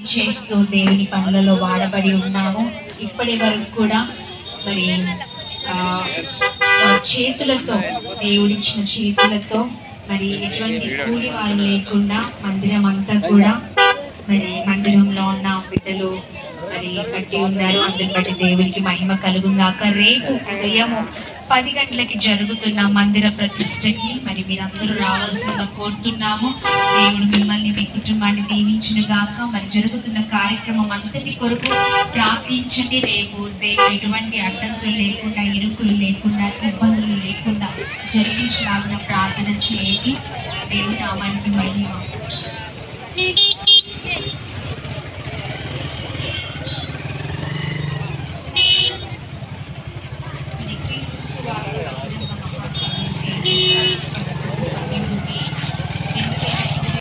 చేస్తూ దేవుని పనులలో వాడబడి ఉన్నాము ఇప్పటి వరకు కూడా మరి ఆ, ఆ చేతులతో దేవుడిచ్చిన చేతులతో మరి ఎటువంటి కూలి వారు లేకుండా మందిరం అంతా కూడా మరి మందిరంలో ఉన్న బిడ్డలు మరి కట్టి ఉన్నారు అందుని బట్టి దేవునికి మహిమ కలుగుగాక రేపు ఉదయము పది గంటలకి జరుగుతున్న మందిర ప్రతిష్టకి మరి మీరందరూ రావాల్సిందిగా కోరుతున్నాము దేవుడు మిమ్మల్ని మీ కుటుంబాన్ని దీవించును గాక మరి జరుగుతున్న కార్యక్రమం అంతటి కొరకు ప్రార్థించండి రేపు దేవుడు ఎటువంటి అడ్డంకులు లేకుండా ఇరుకులు లేకుండా ఇబ్బందులు లేకుండా జరిగించలాగిన ప్రార్థన చేయండి దేవుడు నామానికి మహిమ